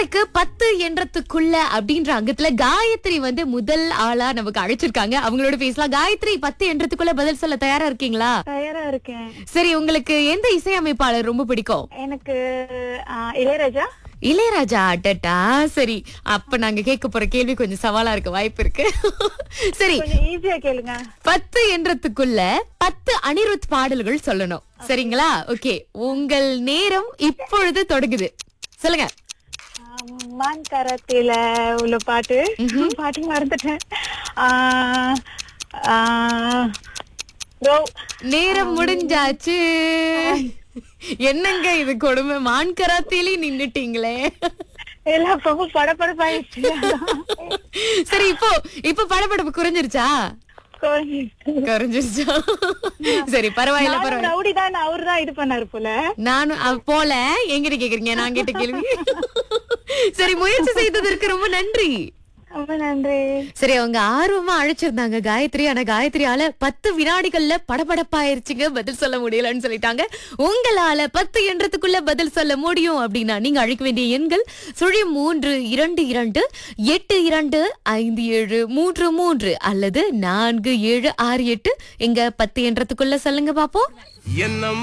இன்றைக்கு பத்து என்றத்துக்குள்ள அப்படின்ற அங்கத்துல காயத்ரி வந்து முதல் ஆளா நமக்கு அழைச்சிருக்காங்க அவங்களோட பேசலாம் காயத்ரி பத்து என்றத்துக்குள்ள பதில் சொல்ல தயாரா இருக்கீங்களா தயாரா இருக்கேன் சரி உங்களுக்கு எந்த இசையமைப்பாளர் ரொம்ப பிடிக்கும் எனக்கு ஆ, இளையராஜா இளையராஜா அடட்டா சரி அப்ப நாங்க கேட்க போற கேள்வி கொஞ்சம் சவாலா இருக்க வாய்ப்பு இருக்கு சரி கொஞ்சம் ஈஸியா கேளுங்க பத்து என்றதுக்குள்ள பத்து அனிருத் பாடல்கள் சொல்லணும் சரிங்களா ஓகே உங்கள் நேரம் இப்பொழுது தொடங்குது சொல்லுங்க ஆ, மான் கரத்தில உள்ள பாட்டு பாட்டு மறந்துட்டேன் ஆ, ஆ, இதோ, நேரம் முடிஞ்சாச்சு என்னங்க இது கொடுமை மான் கராத்திலே நின்னுட்டீங்களே எல்லா பக்கம் படப்படப்பாயிடுச்சு சரி இப்போ இப்போ படபடப்பு குறைஞ்சிருச்சா குறைஞ்சிருச்சு. குறைஞ்சிருச்சா சரி பரவாயில்ல நானும் பரவாயில்ல ரவுடி தான் அவரு தான் இது பண்ணாரு போல நானும் அவ போல எங்கிட்ட கேக்குறீங்க நான் கேட்ட கேள்வி சரி முயற்சி செய்ததற்கு ரொம்ப நன்றி ரொம்ப நன்றி சரி அவங்க ஆர்வமா அழைச்சிருந்தாங்க காயத்ரி ஆனா காயத்ரியால பத்து வினாடிகள்ல படபடப்பாயிருச்சுங்க பதில் சொல்ல முடியலன்னு சொல்லிட்டாங்க உங்களால பத்து என்றதுக்குள்ள பதில் சொல்ல முடியும் அப்படின்னா நீங்க அழைக்க வேண்டிய எண்கள் சுழி மூன்று இரண்டு இரண்டு எட்டு இரண்டு ஐந்து ஏழு மூன்று மூன்று அல்லது நான்கு ஏழு ஆறு எட்டு எங்க பத்து என்றதுக்குள்ள சொல்லுங்க பாப்போம் என்ன